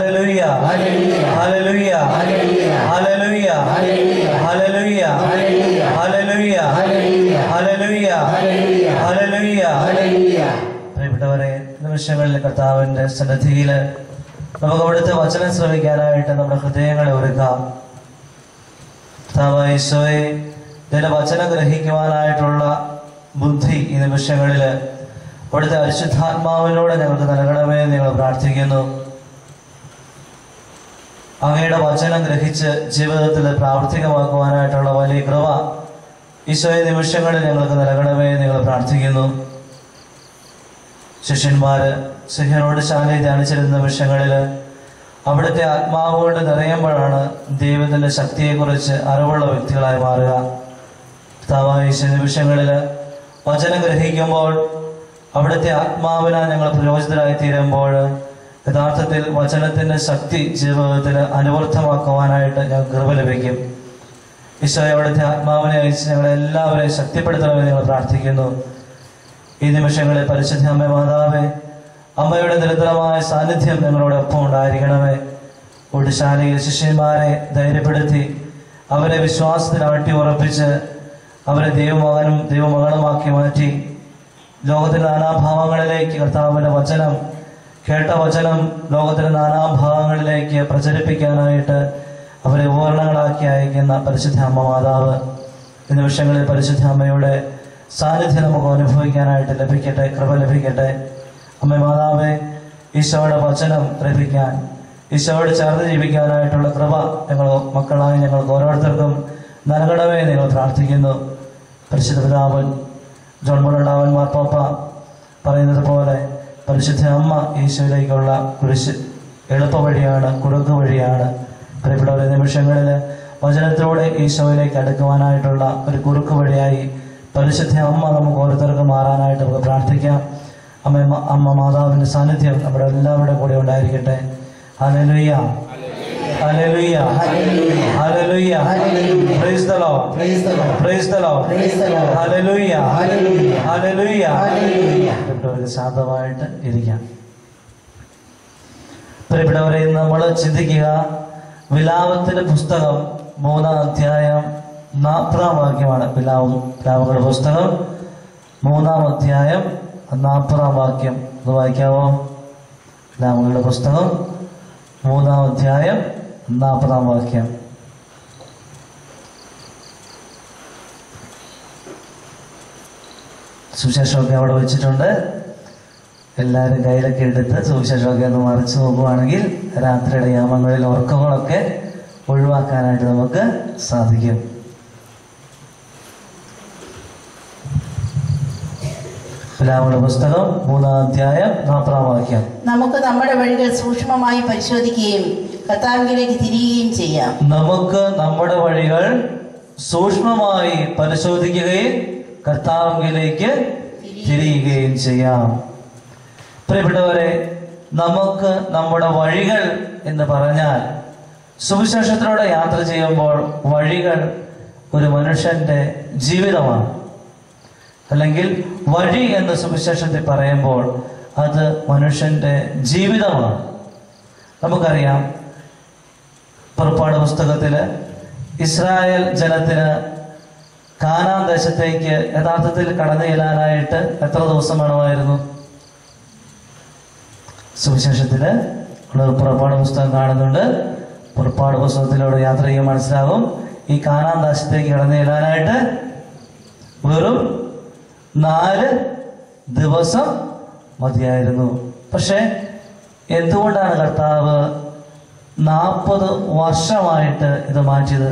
Hallelujah hallelujah hallelujah hallelujah hallelujah hallelujah hallelujah പ്രിയപ്പെട്ടവരെ നിമിഷങ്ങളിൽ കർത്താവിന്റെ സന്നിധിയിൽ നമുക്ക് അവിടുത്തെ വചനം ശ്രമിക്കാനായിട്ട് നമ്മുടെ ഹൃദയങ്ങളെ ഒരുക്കാം കർത്താവായ ഈശോയെ ഇതിന്റെ വചനം ഗ്രഹിക്കുവാനായിട്ടുള്ള ബുദ്ധി ഈ നിമിഷങ്ങളിൽ അവിടുത്തെ പരിശുദ്ധാത്മാവിനോട് ഞങ്ങൾക്ക് നൽകണമേ എന്ന് ഞങ്ങൾ പ്രാർത്ഥിക്കുന്നു അങ്ങയുടെ വചനം ഗ്രഹിച്ച് ജീവിതത്തിൽ പ്രാവർത്തികമാക്കുവാനായിട്ടുള്ള വലിയ കൃപ ഈശോയെ നിമിഷങ്ങളിൽ ഞങ്ങൾക്ക് നൽകണമേ എന്ന് ഞങ്ങൾ പ്രാർത്ഥിക്കുന്നു ശിഷ്യന്മാര് സിഹനോട് ശാലയിൽ ധ്യാനിച്ചിരുന്ന നിമിഷങ്ങളിൽ അവിടുത്തെ ആത്മാവ് കൊണ്ട് നിറയുമ്പോഴാണ് ദൈവത്തിന്റെ ശക്തിയെക്കുറിച്ച് അറിവുള്ള വ്യക്തികളായി മാറുക കർത്താവായ ഈശോ നിമിഷങ്ങളിൽ വചനം ഗ്രഹിക്കുമ്പോൾ അവിടുത്തെ ആത്മാവിനാൽ ഞങ്ങൾ പ്രയോജിതരായി തീരുമ്പോൾ യഥാർത്ഥത്തിൽ വചനത്തിന്റെ ശക്തി ജീവിതത്തിൽ അനുവർത്ഥമാക്കുവാനായിട്ട് ഞങ്ങൾക്ക് കൃപ ലഭിക്കും ഈശോയെ അവിടുത്തെ ആത്മാവിനെ അയച്ച് ഞങ്ങളെ എല്ലാവരെയും ശക്തിപ്പെടുത്തണമെന്ന് ഞങ്ങൾ പ്രാർത്ഥിക്കുന്നു ഈ നിമിഷങ്ങളിൽ പരിശുദ്ധ അമ്മ മാതാവേ അമ്മയുടെ നിരന്തരമായ സാന്നിധ്യം ഞങ്ങളോടൊപ്പം ഉണ്ടായിരിക്കണമേ ഒടുശാലയിൽ ശിഷ്യന്മാരെ ധൈര്യപ്പെടുത്തി അവരെ വിശ്വാസത്തിൽ അട്ടി ഉറപ്പിച്ച് അവരെ ദൈവമകനും ദൈവമകളുമാക്കി മാറ്റി ലോകത്തിന്റെ നാനാഭാവങ്ങളിലേക്ക് കർത്താവിന്റെ വചനം കേട്ട വചനം ലോകത്തിന്റെ നാനാഭാഗങ്ങളിലേക്ക് പ്രചരിപ്പിക്കാനായിട്ട് അവരെ ഉപകരണങ്ങളാക്കി അയക്കുന്ന പരിശുദ്ധ അമ്മ മാതാവ് ഈ നിമിഷങ്ങളിൽ പരിശുദ്ധ അമ്മയുടെ സാന്നിധ്യം നമുക്ക് അനുഭവിക്കാനായിട്ട് ലഭിക്കട്ടെ കൃപ ലഭിക്കട്ടെ അമ്മ മാതാവെ ഈശോയുടെ വചനം ലഭിക്കാൻ ഈശോയോട് ചേർന്ന് ജീവിക്കാനായിട്ടുള്ള കൃപ ഞങ്ങൾ മക്കളായ ഞങ്ങൾക്ക് ഓരോരുത്തർക്കും നൽകണമേ എന്ന് ഞങ്ങൾ പ്രാർത്ഥിക്കുന്നു പരിശുദ്ധ പിതാവൻ ജോൺ മുണ്ടാവൻ മാർപ്പാപ്പ പറയുന്നത് പോലെ പരിശുദ്ധ അമ്മ ഈശോയിലേക്കുള്ള കുരിശ് എളുപ്പ വഴിയാണ് കുറുക്ക് വഴിയാണ് പ്രിയപ്പെട്ടവരെ നിമിഷങ്ങളിൽ വചനത്തിലൂടെ ഈശോയിലേക്ക് അടുക്കുവാനായിട്ടുള്ള ഒരു കുറുക്ക് വഴിയായി പരിശുദ്ധ അമ്മ നമുക്ക് ഓരോരുത്തർക്കും മാറാനായിട്ട് നമുക്ക് പ്രാർത്ഥിക്കാം അമ്മ അമ്മ മാതാവിന്റെ സാന്നിധ്യം നമ്മുടെ എല്ലാവരുടെ കൂടെ ഉണ്ടായിരിക്കട്ടെ hallelujah hallelujah hallelujah praise the Lord Praise the Lord. Praise the Lord Praise the Lord. Hallelujah Hallelujah. Hallelujah Hallelujah. പ്രിയപ്പെട്ടവരെ ശാന്തമായിട്ട് ഇരിക്കാം പ്രിയപ്പെട്ടവരെ ഇന്ന് നമ്മൾ ചിന്തിക്കുക വിലാപത്തിന്റെ പുസ്തകം മൂന്നാം അധ്യായം നാൽപ്പതാം വാക്യമാണ് വിലാപം വിലാപങ്ങളുടെ പുസ്തകം മൂന്നാം അധ്യായം നാൽപ്പതാം വാക്യം ഒന്ന് വായിക്കാവോ വിലാപങ്ങളുടെ പുസ്തകം മൂന്നാം അധ്യായം നാൽപ്പതാം വാക്യം സുവിശേഷമൊക്കെ അവിടെ വെച്ചിട്ടുണ്ട് എല്ലാവരും കയ്യിലൊക്കെ എടുത്ത് സുവിശേഷമൊക്കെ ഒന്ന് മറിച്ച് നോക്കുവാണെങ്കിൽ രാത്രിയുടെ യാമങ്ങളിൽ ഉറക്കങ്ങളൊക്കെ ഒഴിവാക്കാനായിട്ട് നമുക്ക് സാധിക്കും വിലാപങ്ങളുടെ പുസ്തകം മൂന്നാം അധ്യായം നാൽപ്പതാം വാക്യം നമുക്ക് നമ്മുടെ വഴികൾ സൂക്ഷ്മമായി പരിശോധിക്കുകയും കർത്താവിലേക്ക് തിരികുകയും ചെയ്യാം നമുക്ക് നമ്മുടെ വഴികൾ സൂക്ഷ്മമായി പരിശോധിക്കുകയും കർത്താവിലേക്ക് തിരിയുകയും ചെയ്യാം പ്രിയപ്പെട്ടവരെ നമുക്ക് നമ്മുടെ വഴികൾ എന്ന് പറഞ്ഞാൽ സുവിശേഷത്തിലൂടെ യാത്ര ചെയ്യുമ്പോൾ വഴികൾ ഒരു മനുഷ്യന്റെ ജീവിതമാണ് അല്ലെങ്കിൽ വഴി എന്ന് സുവിശേഷത്തിൽ പറയുമ്പോൾ അത് മനുഷ്യന്റെ ജീവിതമാണ് നമുക്കറിയാം പുറപ്പാട് പുസ്തകത്തില് ഇസ്രായേൽ ജനത്തിന് കാനാൻ ദേശത്തേക്ക് യഥാർത്ഥത്തിൽ കടന്നു ചെല്ലാനായിട്ട് എത്ര ദിവസം വേണമായിരുന്നു സുവിശേഷത്തില് ഉള്ള പുറപ്പാട് പുസ്തകം കാണുന്നുണ്ട് പുറപ്പാട് പുസ്തകത്തിലൂടെ യാത്ര ചെയ്യുമ്പോൾ മനസ്സിലാകും ഈ കാനാൻ ദേശത്തേക്ക് കടന്നു ചെല്ലാനായിട്ട് വെറും നാല് ദിവസം മതിയായിരുന്നു പക്ഷെ എന്തുകൊണ്ടാണ് കർത്താവ് നാൽപ്പത് വർഷമായിട്ട് ഇത് മാറ്റിയത്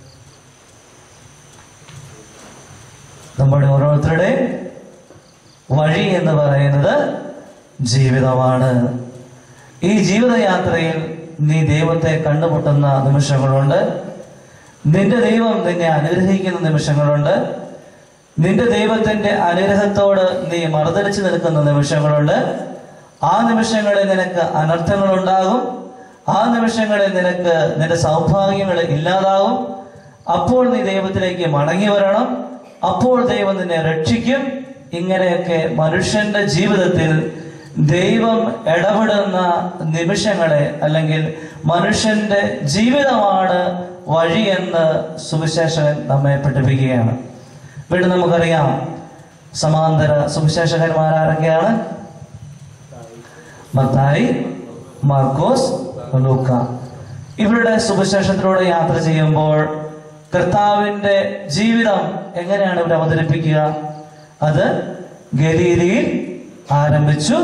നമ്മുടെ ഓരോരുത്തരുടെയും വഴി എന്ന് പറയുന്നത് ജീവിതമാണ് ഈ ജീവിതയാത്രയിൽ നീ ദൈവത്തെ കണ്ടുമുട്ടുന്ന നിമിഷങ്ങളുണ്ട് നിന്റെ ദൈവം നിന്നെ അനുഗ്രഹിക്കുന്ന നിമിഷങ്ങളുണ്ട് നിന്റെ ദൈവത്തിന്റെ അനുഗ്രഹത്തോട് നീ മറുതലിച്ചു നിൽക്കുന്ന നിമിഷങ്ങളുണ്ട് ആ നിമിഷങ്ങളിൽ നിനക്ക് അനർത്ഥങ്ങൾ ഉണ്ടാകും ആ നിമിഷങ്ങളിൽ നിനക്ക് നിന്റെ സൗഭാഗ്യങ്ങൾ ഇല്ലാതാവും അപ്പോൾ നീ ദൈവത്തിലേക്ക് മടങ്ങി വരണം അപ്പോൾ ദൈവം നിന്നെ രക്ഷിക്കും ഇങ്ങനെയൊക്കെ മനുഷ്യന്റെ ജീവിതത്തിൽ ദൈവം ഇടപെടുന്ന നിമിഷങ്ങളെ അല്ലെങ്കിൽ മനുഷ്യന്റെ ജീവിതമാണ് വഴിയെന്ന് സുവിശേഷകൻ നമ്മെ പഠിപ്പിക്കുകയാണ് വീണ്ടും നമുക്കറിയാം സമാന്തര സുവിശേഷകന്മാരാരൊക്കെയാണ് മത്തായി മാർക്കോസ് ലൂക്ക ഇവരുടെ സുവിശേഷത്തിലൂടെ യാത്ര ചെയ്യുമ്പോൾ കർത്താവിന്റെ ജീവിതം എങ്ങനെയാണ് ഇവർ അവതരിപ്പിക്കുക അത് ഗലീലയിൽ ആരംഭിച്ചു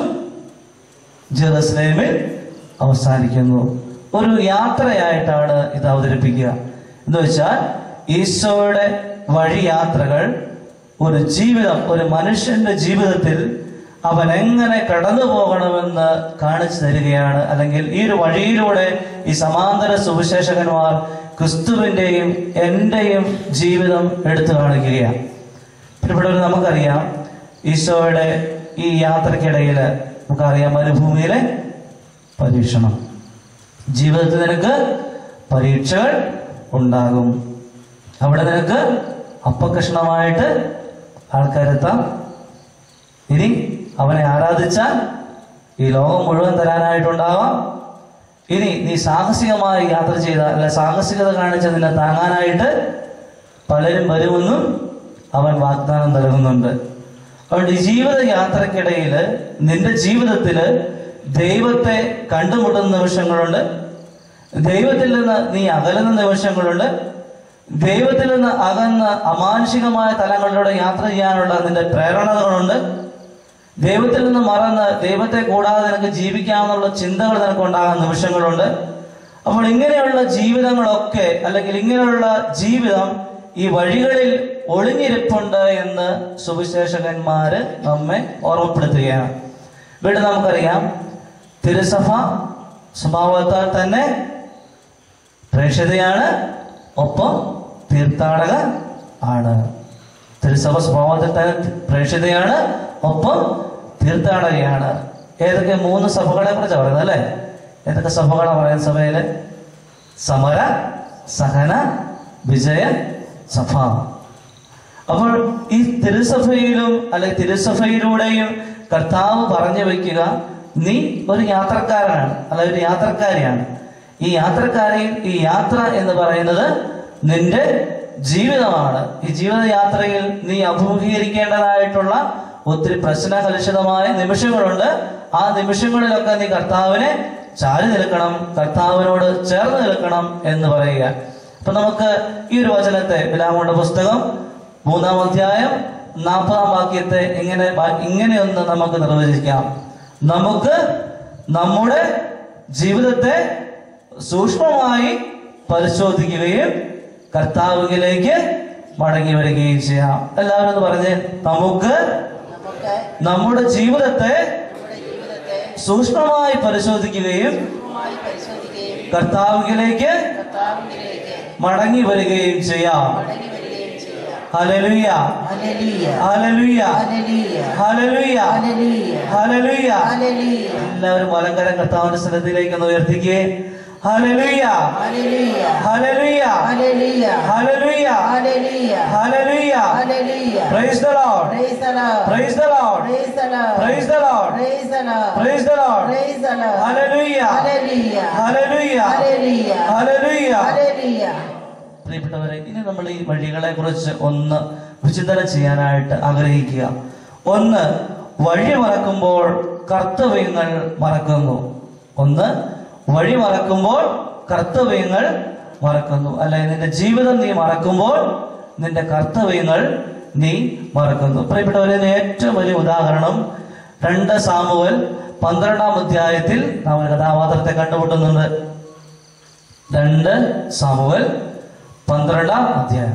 ജെറുസലേമിൽ അവസാനിക്കുന്നു ഒരു യാത്രയായിട്ടാണ് ഇത് അവതരിപ്പിക്കുക എന്ന് വെച്ചാൽ ഈശോയുടെ വഴിയാത്രകൾ ഒരു ജീവിതം ഒരു മനുഷ്യന്റെ ജീവിതത്തിൽ അവൻ എങ്ങനെ കടന്നു പോകണമെന്ന് കാണിച്ചു തരികയാണ് അല്ലെങ്കിൽ ഈ ഒരു വഴിയിലൂടെ ഈ സമാന്തര സുവിശേഷകന്മാർ ക്രിസ്തുവിന്റെയും എന്റെയും ജീവിതം എടുത്തു കാണിക്കുകയാണ് പ്രിയപ്പെട്ടവർ നമുക്കറിയാം ഈശോയുടെ ഈ യാത്രക്കിടയിൽ നമുക്കറിയാം മരുഭൂമിയിലെ പരീക്ഷണം ജീവിതത്തിൽ നിനക്ക് പരീക്ഷകൾ ഉണ്ടാകും അവിടെ നിനക്ക് അപ്പകഷ്ണമായിട്ട് ആൾക്കാരെത്താം ഇനി അവനെ ആരാധിച്ചാൽ ഈ ലോകം മുഴുവൻ തരാനായിട്ടുണ്ടാവാം ഇനി നീ സാഹസികമായി യാത്ര ചെയ്ത അല്ല സാഹസികത കാണിച്ച് നിന്നെ താങ്ങാനായിട്ട് പലരും വരുമെന്നും അവൻ വാഗ്ദാനം നൽകുന്നുണ്ട് അതുകൊണ്ട് ഈ ജീവിത യാത്രക്കിടയിൽ നിന്റെ ജീവിതത്തില് ദൈവത്തെ കണ്ടുമുട്ടുന്ന നിമിഷങ്ങളുണ്ട് ദൈവത്തിൽ നിന്ന് നീ അകലുന്ന നിമിഷങ്ങളുണ്ട് ദൈവത്തിൽ നിന്ന് അകന്ന് അമാനുഷികമായ തലങ്ങളിലൂടെ യാത്ര ചെയ്യാനുള്ള നിന്റെ പ്രേരണകളുണ്ട് ദൈവത്തിൽ നിന്ന് മറന്ന് ദൈവത്തെ കൂടാതെ നിനക്ക് ജീവിക്കാമെന്നുള്ള ചിന്തകൾ നിനക്ക് ഉണ്ടാകുന്ന നിമിഷങ്ങളുണ്ട് അപ്പോൾ ഇങ്ങനെയുള്ള ജീവിതങ്ങളൊക്കെ അല്ലെങ്കിൽ ഇങ്ങനെയുള്ള ജീവിതം ഈ വഴികളിൽ ഒളിഞ്ഞിരിപ്പുണ്ട് എന്ന് സുവിശേഷകന്മാര് നമ്മെ ഓർമ്മപ്പെടുത്തുകയാണ് ഇവിടെ നമുക്കറിയാം തിരുസഭ സ്വഭാവത്താൽ തന്നെ പ്രേക്ഷിതയാണ് ഒപ്പം തീർത്ഥാടക ആണ് തിരുസഭ സ്വഭാവത്തിൽ തന്നെ പ്രേക്ഷിതയാണ് ഒപ്പം തീർത്ഥാടകയാണ് ഏതൊക്കെ മൂന്ന് സഭകളെ കുറിച്ചാണ് പറയുന്നത് അല്ലേ ഏതൊക്കെ സഭകളാണ് പറയുന്നത് സഭയില് സമര സഹന വിജയ സഭ അപ്പോൾ ഈ തിരുസഭയിലും അല്ലെങ്കിൽ തിരുസഭയിലൂടെയും കർത്താവ് പറഞ്ഞു വെക്കുക നീ ഒരു യാത്രക്കാരനാണ് അല്ല ഒരു യാത്രക്കാരിയാണ് ഈ യാത്രക്കാരെയും ഈ യാത്ര എന്ന് പറയുന്നത് നിന്റെ ജീവിതമാണ് ഈ ജീവിതയാത്രയിൽ നീ അഭിമുഖീകരിക്കേണ്ടതായിട്ടുള്ള ഒത്തിരി പ്രശ്നകലുഷിതമായ നിമിഷങ്ങളുണ്ട് ആ നിമിഷങ്ങളിലൊക്കെ നീ കർത്താവിനെ ചാരി നിൽക്കണം കർത്താവിനോട് ചേർന്ന് നിൽക്കണം എന്ന് പറയുക അപ്പൊ നമുക്ക് ഈ ഒരു വചനത്തെ വിലാമുണ്ട പുസ്തകം മൂന്നാം അധ്യായം നാൽപ്പതാം വാക്യത്തെ ഇങ്ങനെ വാ- ഇങ്ങനെയൊന്ന് നമുക്ക് നിർവചിക്കാം നമുക്ക് നമ്മുടെ ജീവിതത്തെ സൂക്ഷ്മമായി പരിശോധിക്കുകയും കർത്താവിലേക്ക് മടങ്ങി വരികയും ചെയ്യാം എല്ലാവരും ഒന്ന് പറഞ്ഞ് നമുക്ക് നമുക്ക് നമ്മുടെ ജീവിതത്തെ നമ്മുടെ ജീവിതത്തെ സൂക്ഷ്മമായി പരിശോധിക്കുകയും സൂക്ഷ്മമായി പരിശോധിക്കുകയും കർത്താവിലേക്ക് കർത്താവിലേക്ക് മടങ്ങി വരികയും ചെയ്യാം മടങ്ങി വരികയും ചെയ്യാം hallelujah hallelujah hallelujah hallelujah hallelujah hallelujah hallelujah hallelujah എല്ലാവരും വലങ്കരം കർത്താവിന്റെ സ്ഥലത്തിലേക്ക് ഒന്ന് ഉയർത്തിക്കേ hallelujah hallelujah hallelujah hallelujah hallelujah hallelujah hallelujah hallelujah praise the Lord Praise the Lord. Praise the Lord Praise the Lord. Praise the Lord Praise the Lord. Praise the Lord Praise the Lord. Hallelujah Hallelujah. Hallelujah Hallelujah. Hallelujah Hallelujah. പ്രിയപ്പെട്ടവരെ ഇനി നമ്മൾ ഈ വഴികളെ കുറിച്ച് ഒന്ന് വിചിന്തനം ചെയ്യാനായിട്ട് ആഗ്രഹിക്കുക ഒന്ന് വഴി മറക്കുമ്പോൾ കർത്തവ്യങ്ങൾ മറക്കുന്നു ഒന്ന് വഴി മറക്കുമ്പോൾ കർത്തവ്യങ്ങൾ മറക്കുന്നു അല്ലെ നിന്റെ ജീവിതം നീ മറക്കുമ്പോൾ നിന്റെ കർത്തവ്യങ്ങൾ നീ മറക്കുന്നു പ്രിയപ്പെട്ടവരെ ഇതിന് ഏറ്റവും വലിയ ഉദാഹരണം രണ്ട് സാമുവൽ പന്ത്രണ്ടാം അധ്യായത്തിൽ നാം ഒരു കഥാപാത്രത്തെ കണ്ടുമുട്ടുന്നുണ്ട് രണ്ട് സാമുവൽ പന്ത്രണ്ടാം അധ്യായം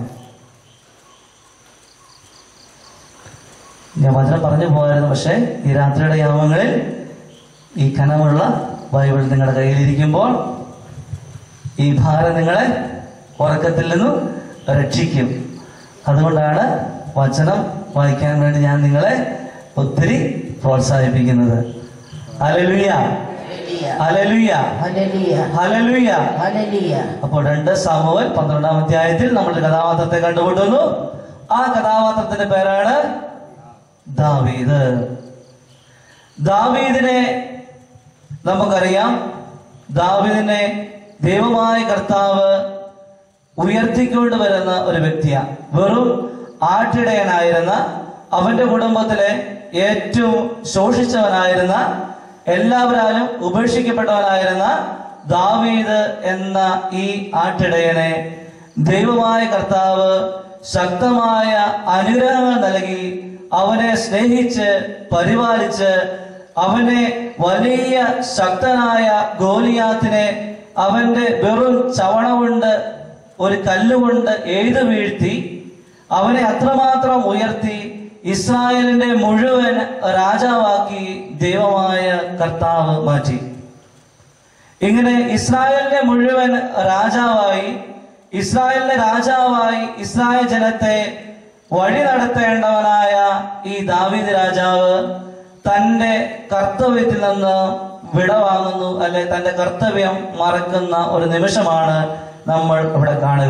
ഞാൻ വചനം പറഞ്ഞു പോകായിരുന്നു പക്ഷേ ഈ രാത്രിയുടെ യാമങ്ങളിൽ ഈ കനമുള്ള ബൈബിൾ നിങ്ങളുടെ കയ്യിലിരിക്കുമ്പോൾ ഈ ഭാരം നിങ്ങളെ ഉറക്കത്തിൽ നിന്നും രക്ഷിക്കും അതുകൊണ്ടാണ് വചനം വായിക്കാൻ വേണ്ടി ഞാൻ നിങ്ങളെ ഒത്തിരി പ്രോത്സാഹിപ്പിക്കുന്നത് അലലുയ Hallelujah. Alleluia Hallelujah. ഹലലുയ Hallelujah. അപ്പോൾ രണ്ട് സാമുവൽ പന്ത്രണ്ടാം അധ്യായത്തിൽ നമ്മൾ കഥാപാത്രത്തെ കണ്ടുമുട്ടുന്നു ആ കഥാപാത്രത്തിന്റെ പേരാണ് ദാവീദ് ദാവീദിനെ നമുക്കറിയാം ദാവീദിനെ ദൈവമായ കർത്താവ് ഉയർത്തിക്കൊണ്ട് വരുന്ന ഒരു വ്യക്തിയാണ് വെറും ആട്ടിടയനായിരുന്ന അവന്റെ കുടുംബത്തിലെ ഏറ്റവും ശോഷിച്ചവനായിരുന്ന എല്ലാവരാലും ഉപേക്ഷിക്കപ്പെട്ടവനായിരുന്ന ദാവീദ് എന്ന ഈ ആട്ടിടയനെ ദൈവമായ കർത്താവ് ശക്തമായ അനുഗ്രഹങ്ങൾ നൽകി അവനെ സ്നേഹിച്ച് പരിപാലിച്ച് അവനെ വലിയ ശക്തനായ ഗോലിയാത്തിനെ അവന്റെ വെറും ചവണ കൊണ്ട് ഒരു കല്ലുകൊണ്ട് എഴുതു വീഴ്ത്തി അവനെ അത്രമാത്രം ഉയർത്തി ഇസ്രായേലിന്റെ മുഴുവൻ രാജാവാക്കി ദൈവമായ കർത്താവ് മാറ്റി ഇങ്ങനെ ഇസ്രായേലിന്റെ മുഴുവൻ രാജാവായി ഇസ്രായേലിന്റെ രാജാവായി ഇസ്രായേൽ ജനത്തെ വഴി നടത്തേണ്ടവനായ ഈ ദാവീദ് രാജാവ് തന്റെ കർത്തവ്യത്തിൽ നിന്ന് വിടവാങ്ങുന്നു അല്ലെ തന്റെ കർത്തവ്യം മറക്കുന്ന ഒരു നിമിഷമാണ് നമ്മൾ ഇവിടെ കാണുക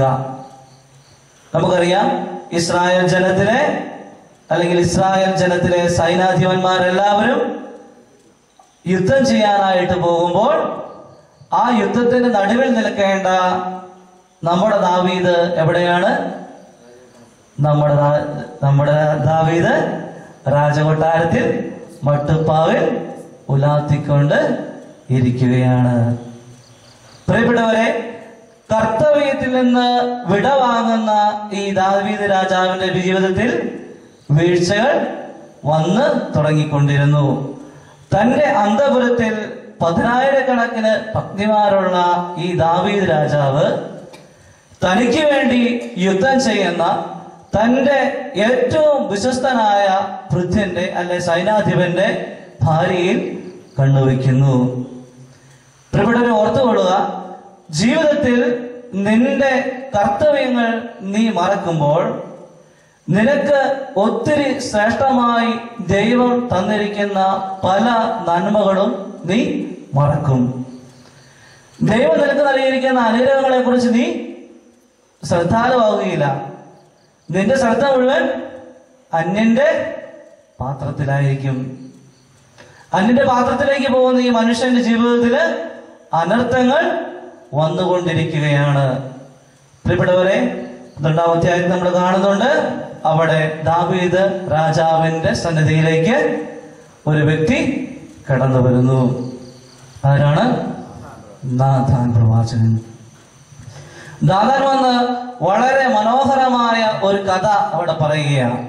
നമുക്കറിയാം ഇസ്രായേൽ ജനത്തിലെ അല്ലെങ്കിൽ ഇസ്രായേൽ ജനത്തിലെ സൈനാധിപന്മാരെല്ലാവരും യുദ്ധം ചെയ്യാനായിട്ട് പോകുമ്പോൾ ആ യുദ്ധത്തിന്റെ നടുവിൽ നിൽക്കേണ്ട നമ്മുടെ ദാവീദ് എവിടെയാണ് നമ്മുടെ ദാ- നമ്മുടെ ദാവീദ് രാജകൊട്ടാരത്തിൽ മട്ടുപ്പാവിൽ ഉലാത്തിക്കൊണ്ട് ഇരിക്കുകയാണ് പ്രിയപ്പെട്ടവരെ കർത്തവ്യത്തിൽ നിന്ന് വിടവാങ്ങുന്ന ഈ ദാവീദ് രാജാവിന്റെ ജീവിതത്തിൽ വീഴ്ചകൾ വന്ന് തുടങ്ങിക്കൊണ്ടിരുന്നു തന്റെ അന്തപുരത്തിൽ പതിനായിരക്കണക്കിന് പത്നിമാരുള്ള ഈ ദാവീദ് രാജാവ് തനിക്ക് വേണ്ടി യുദ്ധം ചെയ്യുന്ന തന്റെ ഏറ്റവും വിശ്വസ്തനായ പൃഥ്വന്റെ അല്ലെ സൈനാധിപന്റെ ഭാര്യയിൽ കണ്ണുവെക്കുന്നു പ്രിയപ്പെട്ടവരെ ഓർത്തുകൊള്ളുക ജീവിതത്തിൽ നിന്റെ കർത്തവ്യങ്ങൾ നീ മറക്കുമ്പോൾ നിനക്ക് ഒത്തിരി ശ്രേഷ്ഠമായി ദൈവം തന്നിരിക്കുന്ന പല നന്മകളും നീ മറക്കും ദൈവം നിനക്ക് നൽകിയിരിക്കുന്ന അനുഗ്രഹങ്ങളെ കുറിച്ച് നീ ശ്രദ്ധാലുവാകുകയില്ല നിന്റെ ശ്രദ്ധ മുഴുവൻ അന്യന്റെ പാത്രത്തിലായിരിക്കും അന്യന്റെ പാത്രത്തിലേക്ക് പോകുന്ന ഈ മനുഷ്യന്റെ ജീവിതത്തില് അനർത്ഥങ്ങൾ വന്നുകൊണ്ടിരിക്കുകയാണ് പ്രിയപ്പെട്ടവരെ പന്ത്രണ്ടാം അധ്യായത്തിൽ നമ്മൾ കാണുന്നുണ്ട് അവിടെ ദാവീദ് രാജാവിന്റെ സന്നിധിയിലേക്ക് ഒരു വ്യക്തി കടന്നു വരുന്നു ആരാണ് നാഥാൻ പ്രവാചകൻ ദാദാൻ വന്ന് വളരെ മനോഹരമായ ഒരു കഥ അവിടെ പറയുകയാണ്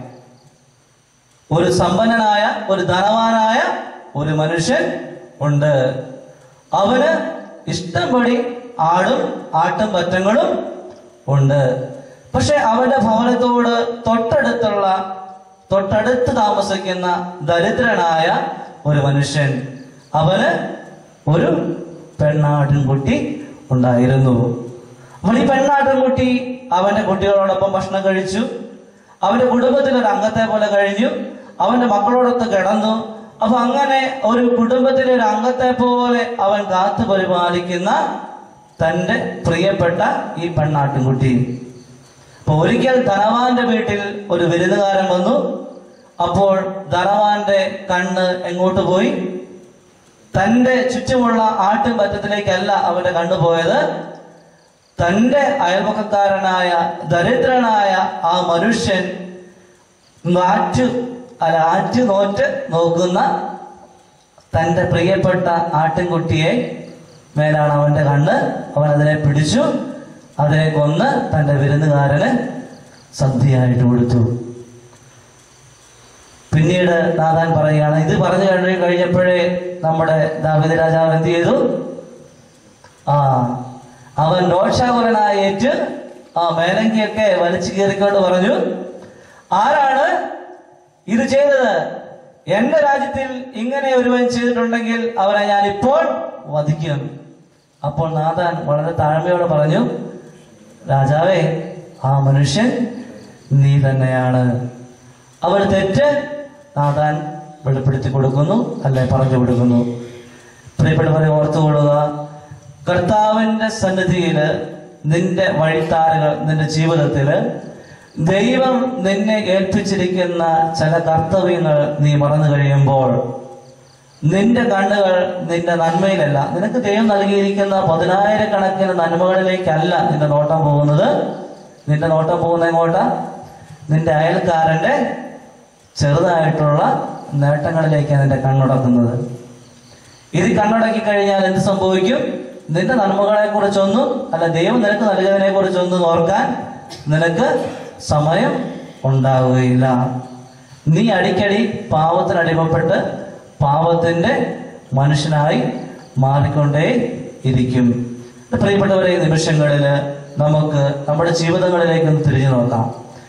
ഒരു സമ്പന്നനായ ഒരു ധനവാനായ ഒരു മനുഷ്യൻ ഉണ്ട് അവന് ഇഷ്ടംപടി ആടും ആട്ടും പറ്റങ്ങളും ഉണ്ട് പക്ഷെ അവന്റെ ഭവനത്തോട് തൊട്ടടുത്തുള്ള തൊട്ടടുത്ത് താമസിക്കുന്ന ദരിദ്രനായ ഒരു മനുഷ്യൻ അവന് ഒരു പെണ്ണാട്ടിൻകുട്ടി ഉണ്ടായിരുന്നു അപ്പോൾ ഈ പെണ്ണാട്ടിൻകുട്ടി അവന്റെ കുട്ടികളോടൊപ്പം ഭക്ഷണം കഴിച്ചു അവന്റെ കുടുംബത്തിൽ ഒരു അംഗത്തെ പോലെ കഴിഞ്ഞു അവന്റെ മക്കളോടൊത്ത് കിടന്നു അപ്പൊ അങ്ങനെ ഒരു കുടുംബത്തിലെ ഒരു അംഗത്തെ പോലെ അവൻ കാത്തു പരിപാലിക്കുന്ന തന്റെ പ്രിയപ്പെട്ട ഈ പെണ്ണാട്ടിൻകുട്ടി അപ്പൊ ഒരിക്കൽ ധനവാന്റെ വീട്ടിൽ ഒരു വിരുന്നുകാരൻ വന്നു അപ്പോൾ ധനവാന്റെ കണ്ണ് എങ്ങോട്ട് പോയി തന്റെ ചുറ്റുമുള്ള ആട്ടും പറ്റത്തിലേക്കല്ല അവന്റെ കണ്ണു പോയത് തന്റെ അയൽപക്കക്കാരനായ ദരിദ്രനായ ആ മനുഷ്യൻ ആറ്റു അല്ല ആറ്റു നോറ്റ് നോക്കുന്ന തന്റെ പ്രിയപ്പെട്ട ആട്ടിൻകുട്ടിയെ മേലാണ് അവന്റെ കണ്ണ് അവൻ അതിനെ പിടിച്ചു അതിനെ കൊന്ന് തന്റെ വിരുന്നുകാരന് സദ്യയായിട്ട് കൊടുത്തു പിന്നീട് നാഥാൻ പറയുകയാണ് ഇത് പറഞ്ഞു കഴിഞ്ഞ് കഴിഞ്ഞപ്പോഴേ നമ്മുടെ ദാവിദ രാജാവ് എന്ത് ചെയ്തു ആ അവൻ രോക്ഷാകുലനായി ഏറ്റ് ആ മേലങ്കിയൊക്കെ വലിച്ചു കീറിക്കൊണ്ട് പറഞ്ഞു ആരാണ് ഇത് ചെയ്തത് എന്റെ രാജ്യത്തിൽ ഇങ്ങനെ ഒരുവൻ ചെയ്തിട്ടുണ്ടെങ്കിൽ അവനെ ഞാൻ ഇപ്പോൾ വധിക്കും അപ്പോൾ നാഥാൻ വളരെ താഴ്മയോടെ പറഞ്ഞു രാജാവേ ആ മനുഷ്യൻ നീ തന്നെയാണ് അവർ തെറ്റ് നാഥാൻ വെളിപ്പെടുത്തി കൊടുക്കുന്നു അല്ലെ പറഞ്ഞു കൊടുക്കുന്നു പ്രിയപ്പെട്ടവരെ ഓർത്തുകൊള്ളുക കർത്താവിന്റെ സന്നിധിയില് നിന്റെ വഴിത്താരകൾ നിന്റെ ജീവിതത്തില് ദൈവം നിന്നെ ഏൽപ്പിച്ചിരിക്കുന്ന ചില കർത്തവ്യങ്ങൾ നീ മറന്നു കഴിയുമ്പോൾ നിന്റെ കണ്ണുകൾ നിന്റെ നന്മയിലല്ല നിനക്ക് ദൈവം നൽകിയിരിക്കുന്ന പതിനായിരക്കണക്കിന് നന്മകളിലേക്കല്ല നിന്റെ നോട്ടം പോകുന്നത് നിന്റെ നോട്ടം പോകുന്ന എങ്ങോട്ടാ നിന്റെ അയൽക്കാരന്റെ ചെറുതായിട്ടുള്ള നേട്ടങ്ങളിലേക്കാണ് നിന്റെ കണ്ണുടക്കുന്നത് ഇത് കണ്ണടക്കി കഴിഞ്ഞാൽ എന്ത് സംഭവിക്കും നിന്റെ നന്മകളെ കുറിച്ചൊന്നും അല്ല ദൈവം നിനക്ക് നൽകിയതിനെ കുറിച്ചൊന്നും ഓർക്കാൻ നിനക്ക് സമയം ഉണ്ടാവുകയില്ല നീ അടിക്കടി പാവത്തിന് അടിമപ്പെട്ട് പാവത്തിന്റെ മനുഷ്യനായി മാറിക്കൊണ്ടേ ഇരിക്കും പ്രിയപ്പെട്ടവരെ ഈ നിമിഷങ്ങളിൽ നമുക്ക് നമ്മുടെ ജീവിതങ്ങളിലേക്ക് ഒന്ന് തിരിഞ്ഞു നോക്കാം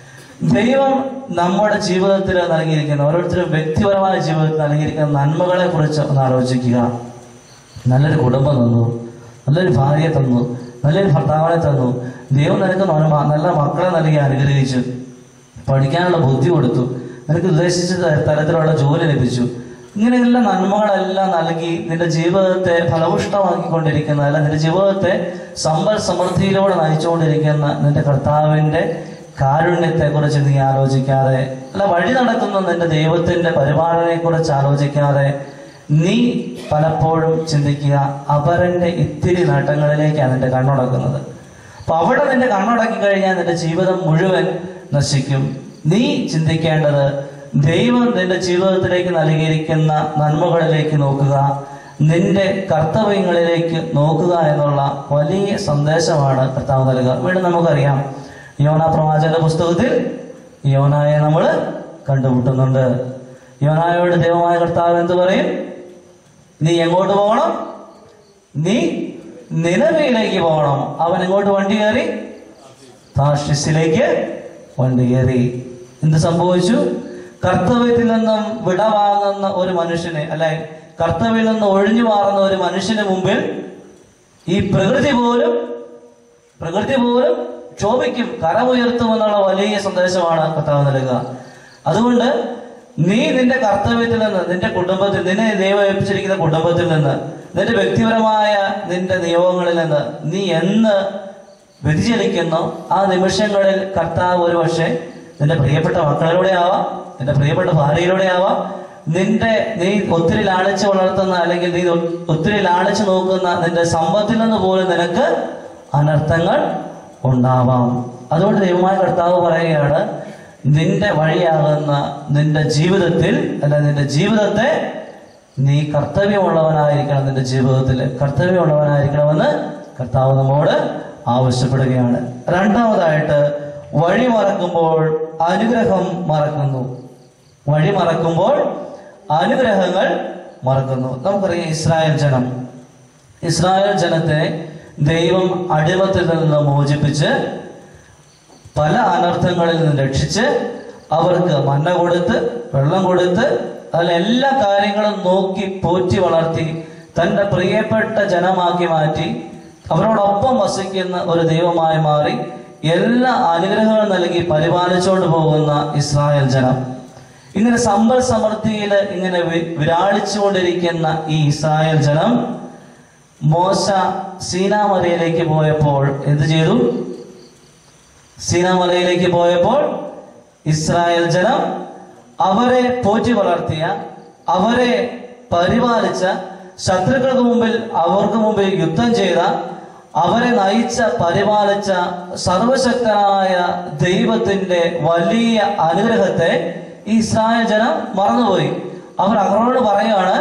ദൈവം നമ്മുടെ ജീവിതത്തിൽ നൽകിയിരിക്കുന്ന ഓരോരുത്തരും വ്യക്തിപരമായ ജീവിതത്തിൽ നൽകിയിരിക്കുന്ന നന്മകളെ കുറിച്ച് ഒന്ന് ആലോചിക്കുക നല്ലൊരു കുടുംബം തന്നു നല്ലൊരു ഭാര്യയെ തന്നു നല്ലൊരു ഭർത്താവിനെ തന്നു ദൈവം നിനക്ക് നല്ല- നല്ല മക്കളെ നൽകി അനുഗ്രഹിച്ചു പഠിക്കാനുള്ള ബുദ്ധി കൊടുത്തു നിനക്ക് ഉദ്ദേശിച്ച ത- തരത്തിലുള്ള ജോലി ലഭിച്ചു ഇങ്ങനെയുള്ള നന്മകളെല്ലാം നൽകി നിന്റെ ജീവിതത്തെ ഫലപുഷ്ടമാക്കിക്കൊണ്ടിരിക്കുന്ന അല്ല നിന്റെ ജീവിതത്തെ സമ്പൽ സമൃദ്ധിയിലൂടെ നയിച്ചുകൊണ്ടിരിക്കുന്ന നിന്റെ കർത്താവിന്റെ കാരുണ്യത്തെ കുറിച്ച് നീ ആലോചിക്കാതെ അല്ല വഴി നടത്തുന്ന നിന്റെ ദൈവത്തിന്റെ പരിപാലനയെ കുറിച്ച് ആലോചിക്കാതെ നീ പലപ്പോഴും ചിന്തിക്കുക അപരന്റെ ഇത്തിരി നേട്ടങ്ങളിലേക്കാണ് നിന്റെ കണ്ണുടക്കുന്നത് അപ്പൊ അവിടെ നിന്റെ കണ്ണടക്കി കഴിഞ്ഞാൽ നിന്റെ ജീവിതം മുഴുവൻ നശിക്കും നീ ചിന്തിക്കേണ്ടത് ദൈവം നിന്റെ ജീവിതത്തിലേക്ക് നൽകിയിരിക്കുന്ന നന്മകളിലേക്ക് നോക്കുക നിന്റെ കർത്തവ്യങ്ങളിലേക്ക് നോക്കുക എന്നുള്ള വലിയ സന്ദേശമാണ് കർത്താവ് നൽകുക വീണ്ടും നമുക്കറിയാം യോന പ്രവാചകന്റെ പുസ്തകത്തിൽ യോനായെ നമ്മൾ കണ്ടുമുട്ടുന്നുണ്ട് യോനായോട് ദൈവമായ കർത്താവ് എന്ത് പറയും നീ എങ്ങോട്ട് പോകണം നീ നിലവിലേക്ക് പോകണം അവൻ എങ്ങോട്ട് വണ്ടി കയറി താർഷിസിലേക്ക് വണ്ടി കയറി എന്ത് സംഭവിച്ചു കർത്തവ്യത്തിൽ നിന്നും വിടവാങ്ങുന്ന ഒരു മനുഷ്യനെ അല്ലെ കർത്തവ്യത്തിൽ നിന്ന് ഒഴിഞ്ഞു മാറുന്ന ഒരു മനുഷ്യന് മുമ്പിൽ ഈ പ്രകൃതി പോലും പ്രകൃതി പോലും ക്ഷോഭിക്കും കരമുയർത്തുമെന്നുള്ള വലിയ സന്ദേശമാണ് കർത്താവ് നൽകുക അതുകൊണ്ട് നീ നിന്റെ കർത്തവ്യത്തിൽ നിന്ന് നിന്റെ കുടുംബത്തിൽ നിന്നെ ദൈവം ഏൽപ്പിച്ചിരിക്കുന്ന കുടുംബത്തിൽ നിന്ന് നിന്റെ വ്യക്തിപരമായ നിന്റെ നിയോഗങ്ങളിൽ നിന്ന് നീ എന്ന് വ്യതിചലിക്കുന്നു ആ നിമിഷങ്ങളിൽ കർത്താവ് ഒരു പക്ഷേ നിന്റെ പ്രിയപ്പെട്ട മക്കളിലൂടെ ആവാം നിന്റെ പ്രിയപ്പെട്ട ഭാര്യയിലൂടെ ആവാം നിന്റെ നീ ഒത്തിരി ലാളിച്ച് വളർത്തുന്ന അല്ലെങ്കിൽ നീ ഒ- ഒത്തിരി ലാളിച്ച് നോക്കുന്ന നിന്റെ സമ്പത്തിൽ നിന്ന് പോലും നിനക്ക് അനർത്ഥങ്ങൾ ഉണ്ടാവാം അതുകൊണ്ട് ദൈവമായ കർത്താവ് പറയുകയാണ് നിന്റെ വഴിയാകുന്ന നിന്റെ ജീവിതത്തിൽ അല്ല നിന്റെ ജീവിതത്തെ നീ കർത്തവ്യമുള്ളവനായിരിക്കണം നിന്റെ ജീവിതത്തിൽ കർത്തവ്യമുള്ളവനായിരിക്കണമെന്ന് കർത്താവ് നമ്മോട് ആവശ്യപ്പെടുകയാണ് രണ്ടാമതായിട്ട് വഴി മറക്കുമ്പോൾ അനുഗ്രഹം മറക്കുന്നു വഴി മറക്കുമ്പോൾ അനുഗ്രഹങ്ങൾ മറക്കുന്നു നമുക്കറിയാം ഇസ്രായേൽ ജനം ഇസ്രായേൽ ജനത്തെ ദൈവം അടിമത്തിൽ നിന്ന് മോചിപ്പിച്ച് പല അനർത്ഥങ്ങളിൽ നിന്ന് രക്ഷിച്ച് അവർക്ക് മന്ന കൊടുത്ത് വെള്ളം കൊടുത്ത് അതിൽ എല്ലാ കാര്യങ്ങളും നോക്കി പോറ്റി വളർത്തി തന്റെ പ്രിയപ്പെട്ട ജനമാക്കി മാറ്റി അവരോടൊപ്പം വസിക്കുന്ന ഒരു ദൈവമായി മാറി എല്ലാ അനുഗ്രഹങ്ങളും നൽകി പരിപാലിച്ചുകൊണ്ട് പോകുന്ന ഇസ്രായേൽ ജനം ഇങ്ങനെ സമ്പൽ സമൃദ്ധിയിൽ ഇങ്ങനെ വി- വിരാളിച്ചുകൊണ്ടിരിക്കുന്ന ഈ ഇസ്രായേൽ ജനം മോശ സീനാമലയിലേക്ക് പോയപ്പോൾ എന്ത് ചെയ്തു സീനാമലയിലേക്ക് പോയപ്പോൾ ഇസ്രായേൽ ജനം അവരെ പോറ്റി വളർത്തിയ അവരെ പരിപാലിച്ച ശത്രുക്കൾക്ക് മുമ്പിൽ അവർക്ക് മുമ്പിൽ യുദ്ധം ചെയ്ത അവരെ നയിച്ച പരിപാലിച്ച സർവശക്തനായ ദൈവത്തിന്റെ വലിയ അനുഗ്രഹത്തെ ഈ ഇസ്രായേൽ ജനം മറന്നുപോയി അവർ അവരോട് പറയുകയാണ്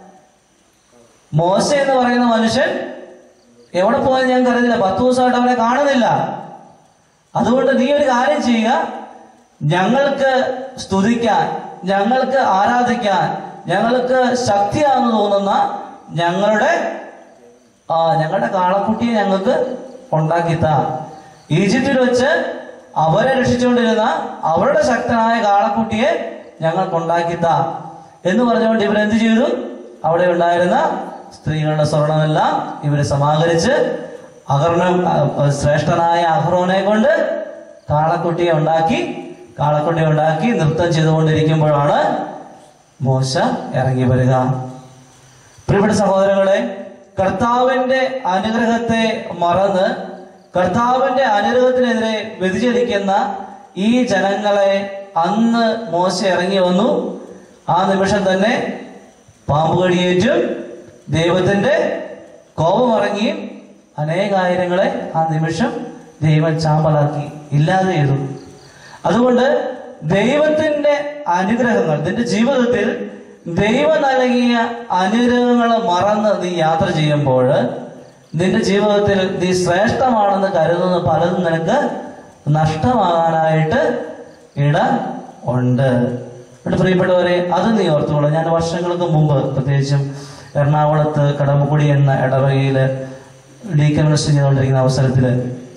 മോശ എന്ന് പറയുന്ന മനുഷ്യൻ എവിടെ പോയെന്ന് ഞാൻ കരുതില്ല പത്ത് ദിവസമായിട്ട് അവനെ കാണുന്നില്ല അതുകൊണ്ട് നീ ഒരു കാര്യം ചെയ്യുക ഞങ്ങൾക്ക് സ്തുതിക്കാൻ ഞങ്ങൾക്ക് ആരാധിക്കാൻ ഞങ്ങൾക്ക് ശക്തിയാണെന്ന് തോന്നുന്ന ഞങ്ങളുടെ ആ ഞങ്ങളുടെ കാളക്കുട്ടിയെ ഞങ്ങൾക്ക് ഉണ്ടാക്കിത്താ ഈജിപ്തിൽ വെച്ച് അവരെ രക്ഷിച്ചുകൊണ്ടിരുന്ന അവരുടെ ശക്തനായ കാളക്കുട്ടിയെ ഞങ്ങൾക്ക് ഉണ്ടാക്കിത്താ എന്ന് പറഞ്ഞുകൊണ്ട് ഇവരെന്ത് ചെയ്തു അവിടെ ഉണ്ടായിരുന്ന സ്ത്രീകളുടെ സ്വർണമെല്ലാം ഇവരെ സമാഹരിച്ച് അഹർണം ശ്രേഷ്ഠനായ അഹ്റോനെ കൊണ്ട് കാളക്കുട്ടിയെ ഉണ്ടാക്കി കാളക്കുട്ടിയെ ഉണ്ടാക്കി നൃത്തം ചെയ്തുകൊണ്ടിരിക്കുമ്പോഴാണ് മോശ ഇറങ്ങി വരിക പ്രിയപ്പെട്ട സഹോദരങ്ങളെ കർത്താവിന്റെ അനുഗ്രഹത്തെ മറന്ന് കർത്താവിന്റെ അനുഗ്രഹത്തിനെതിരെ വ്യതിചലിക്കുന്ന ഈ ജനങ്ങളെ അന്ന് മോശ ഇറങ്ങി വന്നു ആ നിമിഷം തന്നെ പാമ്പ് കടിയേറ്റും ദൈവത്തിന്റെ കോപമിറങ്ങിയും അനേകായിരങ്ങളെ ആ നിമിഷം ദൈവം ചാമ്പലാക്കി ഇല്ലാതെ ചെയ്തു അതുകൊണ്ട് ദൈവത്തിന്റെ അനുഗ്രഹങ്ങൾ നിന്റെ ജീവിതത്തിൽ ദൈവം നൽകിയ അനുഗ്രഹങ്ങൾ മറന്ന് നീ യാത്ര ചെയ്യുമ്പോൾ നിന്റെ ജീവിതത്തിൽ നീ ശ്രേഷ്ഠമാണെന്ന് കരുതുന്ന പലതും നിനക്ക് നഷ്ടമാകാനായിട്ട് ഇട ഉണ്ട് എന്നിട്ട് പ്രിയപ്പെട്ടവരെ അത് നീ ഓർത്തുകൊള്ളു ഞാൻ വർഷങ്ങൾക്ക് മുമ്പ് പ്രത്യേകിച്ചും എറണാകുളത്ത് കടമ്പുകുടി എന്ന ഇടവകയില് ഡീക്കൻ മിനിസ്റ്റർ ചെയ്തുകൊണ്ടിരിക്കുന്ന അവസരത്തില്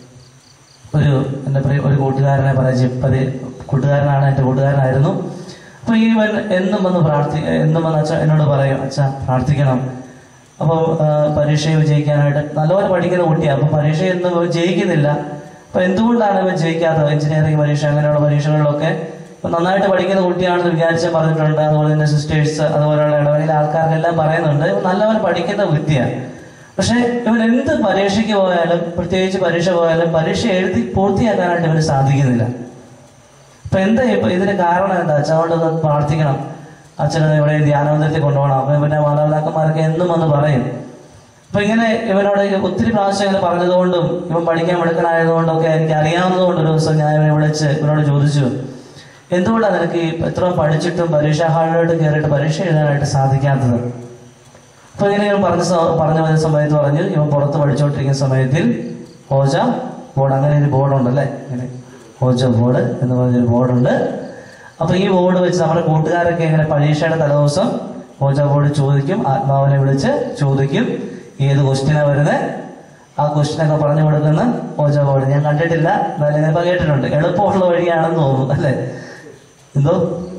ഒരു എൻ്റെ പ്രിയ ഒരു കൂട്ടുകാരനെ പരിചയം പരി കൂട്ടുകാരനാണ് എൻ്റെ കൂട്ടുകാരനായിരുന്നു അപ്പൊ ഈ വൻ എന്നും വന്ന് പ്രാർത്ഥി എന്നും വന്ന് അച്ഛൻ എന്നോട് പറയും അച്ഛ പ്രാർത്ഥിക്കണം അപ്പോൾ പരീക്ഷയെ വിജയിക്കാനായിട്ട് നല്ലപോലെ പഠിക്കുന്ന കുട്ടിയാണ് അപ്പൊ പരീക്ഷ എന്നും ഇവൻ ജയിക്കുന്നില്ല അപ്പൊ എന്തുകൊണ്ടാണ് ഇവൻ ജയിക്കാത്തത് എഞ്ചിനീയറിംഗ് പരീക്ഷ അങ്ങനെയുള്ള പരീക്ഷകളിലൊക്കെ ഇപ്പൊ നന്നായിട്ട് പഠിക്കുന്ന കുട്ടിയാണെന്ന് വിചാരിച്ച പറഞ്ഞിട്ടുണ്ട് അതുപോലെ തന്നെ സിസ്റ്റേഴ്സ് അതുപോലെയുള്ള ഇടവകയിലെ ആൾക്കാർക്കെല്ലാം പറയുന്നുണ്ട് ഇവൻ നല്ലപോലെ പഠിക്കുന്ന വ്യക്തിയാണ് പക്ഷെ ഇവൻ എന്ത് പരീക്ഷയ്ക്ക് പോയാലും പ്രത്യേകിച്ച് പരീക്ഷ പോയാലും പരീക്ഷ എഴുതി പൂർത്തിയാക്കാനായിട്ട് ഇവന് സാധിക്കുന്നില്ല അപ്പൊ എന്താ ഇപ്പൊ ഇതിന് കാരണം എന്താ അച്ഛനോട് ഒന്ന് പ്രാർത്ഥിക്കണം അച്ഛനെ ഇവിടെ ധ്യാനമന്ദിരത്തിൽ കൊണ്ടുപോകണം അപ്പൊ ഇവന്റെ മാതാപിതാക്കന്മാരൊക്കെ എന്നും വന്ന് പറയും അപ്പൊ ഇങ്ങനെ ഇവനോട് ഒത്തിരി പ്രാവശ്യം ഇങ്ങനെ പറഞ്ഞതുകൊണ്ടും ഇവൻ പഠിക്കാൻ മിടുക്കനായതുകൊണ്ടും ഒക്കെ എനിക്ക് അറിയാവുന്നതുകൊണ്ട് ഒരു ദിവസം ഞാൻ ഇവനെ വിളിച്ച് ഇവനോട് ചോദിച്ചു എന്തുകൊണ്ടാണ് നിനക്ക് ഈ എത്ര പഠിച്ചിട്ടും പരീക്ഷാ ഹാളിലോട്ട് കയറിയിട്ട് പരീക്ഷ എഴുതാനായിട്ട് സാധിക്കാത്തത് അപ്പൊ ഇങ്ങനെ ഇവൻ പറഞ്ഞ സ- പറഞ്ഞു വരുന്ന സമയത്ത് പറഞ്ഞു ഇവൻ പുറത്ത് പഠിച്ചുകൊണ്ടിരിക്കുന്ന സമയത്തിൽ ഹോജ ബോർഡ് അങ്ങനെ ഒരു ബോർഡുണ്ട് അല്ലേ ഇങ്ങനെ ഹോജ ബോർഡ് എന്ന് പറഞ്ഞൊരു ബോർഡുണ്ട് അപ്പൊ ഈ ബോർഡ് വെച്ച് നമ്മുടെ കൂട്ടുകാരൊക്കെ ഇങ്ങനെ പരീക്ഷയുടെ തലേദിവസം ഹോജ ബോർഡ് ചോദിക്കും ആത്മാവിനെ വിളിച്ച് ചോദിക്കും ഏത് ക്വസ്റ്റ്യനാ വരുന്നത് ആ ക്വസ്റ്റ്യനൊക്കെ പറഞ്ഞു കൊടുക്കുന്ന ഹോജ ബോർഡ് ഞാൻ കണ്ടിട്ടില്ല എന്നാലും ഞാനിപ്പോ കേട്ടിട്ടുണ്ട് എളുപ്പമുള്ള വഴിയാണെന്ന് തോന്നുന്നു അല്ലേ എന്തോ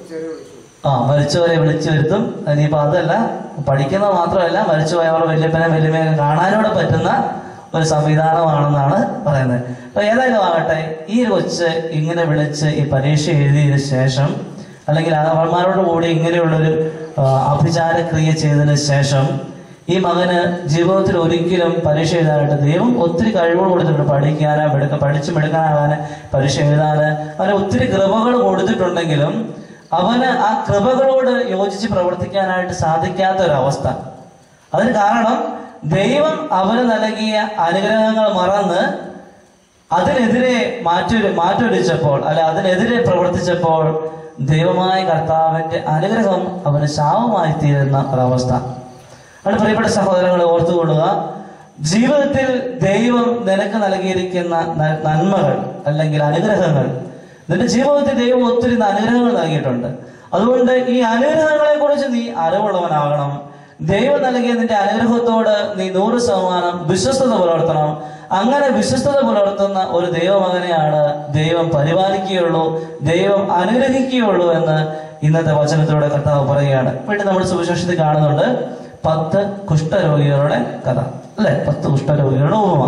ആ മരിച്ചവരെ വിളിച്ചു വരുത്തും ഇനിയിപ്പോ അതല്ല പഠിക്കുന്നത് മാത്രമല്ല മരിച്ചുപോയവർ വല്യപ്പനെ വല്യമ്മയെ കാണാനൂടെ പറ്റുന്ന ഒരു സംവിധാനമാണെന്നാണ് പറയുന്നത് അപ്പൊ ഏതായാലും ആകട്ടെ ഈ ഒരു കൊച്ച് ഇങ്ങനെ വിളിച്ച് ഈ പരീക്ഷ എഴുതിയതിനു ശേഷം അല്ലെങ്കിൽ അവന്മാരോട് കൂടി ഇങ്ങനെയുള്ളൊരു ആ, അഭിചാരക്രിയ ചെയ്തതിനു ശേഷം ഈ മകന് ജീവിതത്തിൽ ഒരിക്കലും പരീക്ഷ എഴുതാനായിട്ട് ദൈവം ഒത്തിരി കഴിവുകൾ കൊടുത്തിട്ടുണ്ട് പഠിക്കാന് മിടുക്ക പഠിച്ച് മിടുക്കാനാകാന് പരീക്ഷ എഴുതാന് അവന് ഒത്തിരി കൃപകൾ കൊടുത്തിട്ടുണ്ടെങ്കിലും അവന് ആ കൃപകളോട് യോജിച്ച് പ്രവർത്തിക്കാനായിട്ട് സാധിക്കാത്ത ഒരവസ്ഥ അതിന് കാരണം ദൈവം അവന് നൽകിയ അനുഗ്രഹങ്ങൾ മറന്ന് അതിനെതിരെ മാറ്റി മാറ്റൊലിച്ചപ്പോൾ അല്ല അതിനെതിരെ പ്രവർത്തിച്ചപ്പോൾ ദൈവമായ കർത്താവിന്റെ അനുഗ്രഹം അവന് ശാപമായി തീരുന്ന ഒരവസ്ഥ അത് പ്രിയപ്പെട്ട സഹോദരങ്ങളെ ഓർത്തുകൊള്ളുക ജീവിതത്തിൽ ദൈവം നിനക്ക് നൽകിയിരിക്കുന്ന ന- നന്മകൾ അല്ലെങ്കിൽ അനുഗ്രഹങ്ങൾ നിന്റെ ജീവിതത്തിൽ ദൈവം ഒത്തിരി അനുഗ്രഹങ്ങൾ നൽകിയിട്ടുണ്ട് അതുകൊണ്ട് ഈ അനുഗ്രഹങ്ങളെ കുറിച്ച് നീ അറിവുള്ളവനാകണം ദൈവം നൽകിയ നിന്റെ അനുഗ്രഹത്തോട് നീ നൂറ് ശതമാനം വിശ്വസ്തത പുലർത്തണം അങ്ങനെ വിശ്വസ്തത പുലർത്തുന്ന ഒരു ദൈവമകനെയാണ് ദൈവം പരിപാലിക്കുകയുള്ളൂ ദൈവം അനുഗ്രഹിക്കുകയുള്ളൂ എന്ന് ഇന്നത്തെ വചനത്തിലൂടെ കർത്താവ് പറയുകയാണ് വീണ്ടും നമ്മൾ സുവിശേഷത്തിൽ കാണുന്നുണ്ട് പത്ത് കുഷ്ഠരോഗികളുടെ കഥ അല്ലെ പത്ത് കുഷ്ഠരോഗികളുടെ ഉപമ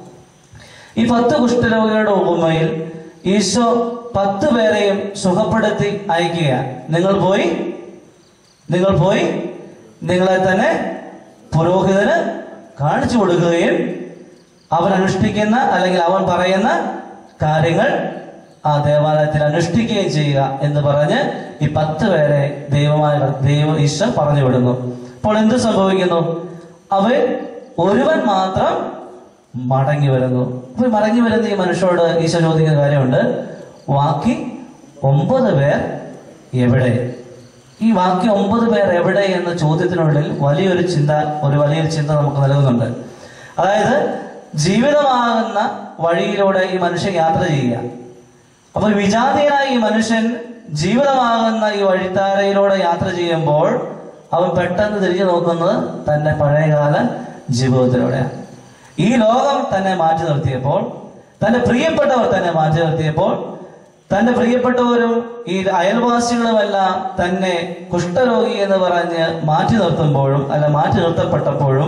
ഈ പത്ത് കുഷ്ഠരോഗികളുടെ ഉപമയിൽ ഈശോ പത്ത് പേരെയും സുഖപ്പെടുത്തി അയക്കുക നിങ്ങൾ പോയി നിങ്ങൾ പോയി നിങ്ങളെ തന്നെ പുരോഹിതന് കാണിച്ചു കൊടുക്കുകയും അവൻ അനുഷ്ഠിക്കുന്ന അല്ലെങ്കിൽ അവൻ പറയുന്ന കാര്യങ്ങൾ ആ ദേവാലയത്തിൽ അനുഷ്ഠിക്കുകയും ചെയ്യുക എന്ന് പറഞ്ഞ് ഈ പത്ത് പേരെ ദൈവമായ ദൈവ ഈശോ പറഞ്ഞു വിടുന്നു അപ്പോൾ എന്ത് സംഭവിക്കുന്നു അവൻ ഒരുവൻ മാത്രം മടങ്ങി വരുന്നു അപ്പൊ ഈ മടങ്ങി വരുന്ന ഈ മനുഷ്യരോട് ഈശോ ചോദിക്കുന്ന കാര്യമുണ്ട് ബാക്കി ഒമ്പത് പേർ എവിടെ ഈ ബാക്കി ഒമ്പത് പേർ എവിടെ എന്ന ചോദ്യത്തിനുള്ളിൽ വലിയൊരു ചിന്ത ഒരു വലിയൊരു ചിന്ത നമുക്ക് നൽകുന്നുണ്ട് അതായത് ജീവിതമാകുന്ന വഴിയിലൂടെ ഈ മനുഷ്യൻ യാത്ര ചെയ്യുക അപ്പോൾ വിജാതീയനായ ഈ മനുഷ്യൻ ജീവിതമാകുന്ന ഈ വഴിത്താരയിലൂടെ യാത്ര ചെയ്യുമ്പോൾ അവൻ പെട്ടെന്ന് തിരിഞ്ഞു നോക്കുന്നത് തന്റെ പഴയകാല ജീവിതത്തിലൂടെയാണ് ഈ ലോകം തന്നെ മാറ്റി നിർത്തിയപ്പോൾ തന്റെ പ്രിയപ്പെട്ടവർ തന്നെ മാറ്റി നിർത്തിയപ്പോൾ തന്റെ പ്രിയപ്പെട്ടവരും ഈ അയൽവാസികളുമെല്ലാം തന്നെ കുഷ്ഠരോഗി എന്ന് പറഞ്ഞ് മാറ്റി നിർത്തുമ്പോഴും അല്ല മാറ്റി നിർത്തപ്പെട്ടപ്പോഴും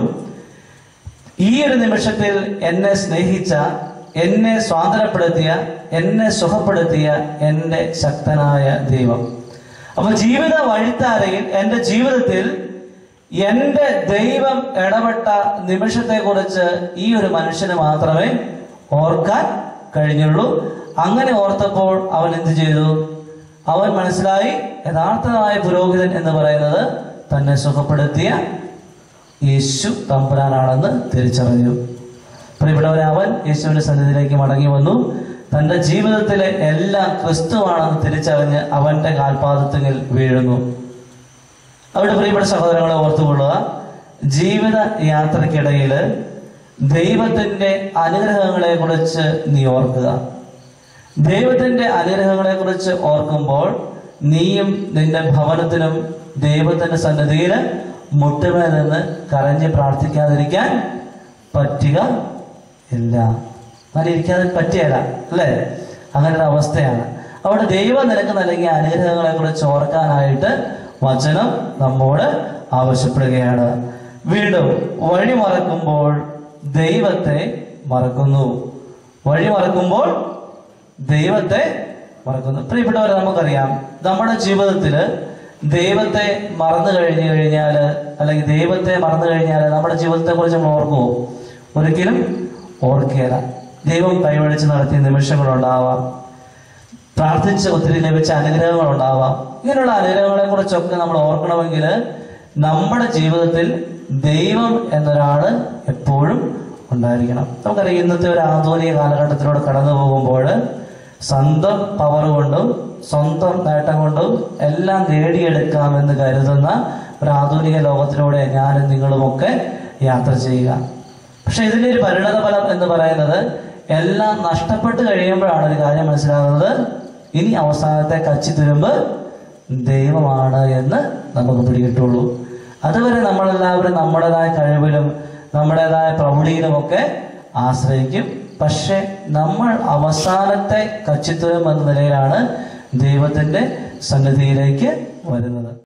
ഈ ഒരു നിമിഷത്തിൽ എന്നെ സ്നേഹിച്ച എന്നെ സ്വാതന്ത്ര്യപ്പെടുത്തിയ എന്നെ സുഖപ്പെടുത്തിയ എന്റെ ശക്തനായ ദൈവം അപ്പൊ ജീവിത വഴിത്താരയിൽ എന്റെ ജീവിതത്തിൽ എന്റെ ദൈവം ഇടപെട്ട നിമിഷത്തെ കുറിച്ച് ഈ ഒരു മനുഷ്യന് മാത്രമേ ഓർക്കാൻ കഴിഞ്ഞുള്ളൂ അങ്ങനെ ഓർത്തപ്പോൾ അവൻ എന്ത് ചെയ്തു അവൻ മനസ്സിലായി യഥാർത്ഥമായ പുരോഹിതൻ എന്ന് പറയുന്നത് തന്നെ സുഖപ്പെടുത്തിയ യേശു തമ്പുരാനാണെന്ന് തിരിച്ചറിഞ്ഞു പ്രിയപ്പെട്ടവരെ അവൻ യേശുവിന്റെ സന്നിധിയിലേക്ക് മടങ്ങി വന്നു തന്റെ ജീവിതത്തിലെ എല്ലാം ക്രിസ്തുവാണെന്ന് തിരിച്ചറിഞ്ഞ് അവന്റെ കാൽപാദത്തിൽ വീഴുന്നു അവിടെ പ്രിയപ്പെട്ട സഹോദരങ്ങളെ ഓർത്തുകൊള്ളുക ജീവിത യാത്രക്കിടയിൽ ദൈവത്തിന്റെ അനുഗ്രഹങ്ങളെ കുറിച്ച് നീ ഓർക്കുക ദൈവത്തിന്റെ അനുഗ്രഹങ്ങളെ കുറിച്ച് ഓർക്കുമ്പോൾ നീയും നിന്റെ ഭവനത്തിനും ദൈവത്തിന്റെ സന്നിധിയിൽ മുട്ടുമേൽ നിന്ന് കരഞ്ഞ് പ്രാർത്ഥിക്കാതിരിക്കാൻ പറ്റുക ഇല്ല അങ്ങനെ ഇരിക്കാതെ പറ്റിയല്ല അല്ലേ അങ്ങനെ ഒരു അവസ്ഥയാണ് അവിടെ ദൈവം നിനക്ക് നൽകിയ അനുഗ്രഹങ്ങളെ കുറിച്ച് ഓർക്കാനായിട്ട് വചനം നമ്മോട് ആവശ്യപ്പെടുകയാണ് വീണ്ടും വഴി മറക്കുമ്പോൾ ദൈവത്തെ മറക്കുന്നു വഴി മറക്കുമ്പോൾ ദൈവത്തെ മറക്കുന്നു പ്രിയപ്പെട്ടവരെ നമുക്കറിയാം നമ്മുടെ ജീവിതത്തിൽ ദൈവത്തെ മറന്നു കഴിഞ്ഞു കഴിഞ്ഞാൽ അല്ലെങ്കിൽ ദൈവത്തെ മറന്നു കഴിഞ്ഞാൽ നമ്മുടെ ജീവിതത്തെ കുറിച്ച് നമ്മൾ ഓർക്കുമോ ഒരിക്കലും ഓർക്കുകയില്ല ദൈവം കൈവഴിച്ച് നടത്തിയ നിമിഷങ്ങളുണ്ടാവാം പ്രാർത്ഥിച്ച് ഒത്തിരി ലഭിച്ച അനുഗ്രഹങ്ങൾ ഉണ്ടാവാം ഇങ്ങനെയുള്ള അനുഗ്രഹങ്ങളെ കുറിച്ചൊക്കെ നമ്മൾ ഓർക്കണമെങ്കിൽ നമ്മുടെ ജീവിതത്തിൽ ദൈവം എന്നൊരാള് എപ്പോഴും ഉണ്ടായിരിക്കണം നമുക്കറിയാം ഇന്നത്തെ ഒരു ആധുനിക കാലഘട്ടത്തിലൂടെ കടന്നു പോകുമ്പോൾ സ്വന്തം പവർ കൊണ്ടും സ്വന്തം നേട്ടം കൊണ്ടും എല്ലാം നേടിയെടുക്കാമെന്ന് കരുതുന്ന ഒരു ആധുനിക ലോകത്തിലൂടെ ഞാനും നിങ്ങളുമൊക്കെ യാത്ര ചെയ്യുക പക്ഷെ ഇതിന്റെ ഒരു പരിണത ഫലം എന്ന് പറയുന്നത് എല്ലാം നഷ്ടപ്പെട്ട് കഴിയുമ്പോഴാണ് ഒരു കാര്യം മനസ്സിലാകുന്നത് ഇനി അവസാനത്തെ കച്ചിത്തുരുമ്പ് ദൈവമാണ് എന്ന് നമുക്ക് പിടികിട്ടുള്ളൂ അതുവരെ നമ്മളെല്ലാവരും നമ്മുടേതായ കഴിവിലും നമ്മുടേതായ പ്രൗഢിയിലുമൊക്കെ ആശ്രയിക്കും പക്ഷെ നമ്മൾ അവസാനത്തെ കച്ചിത്തുരം എന്ന നിലയിലാണ് ദൈവത്തിന്റെ സന്നിധിയിലേക്ക് വരുന്നത്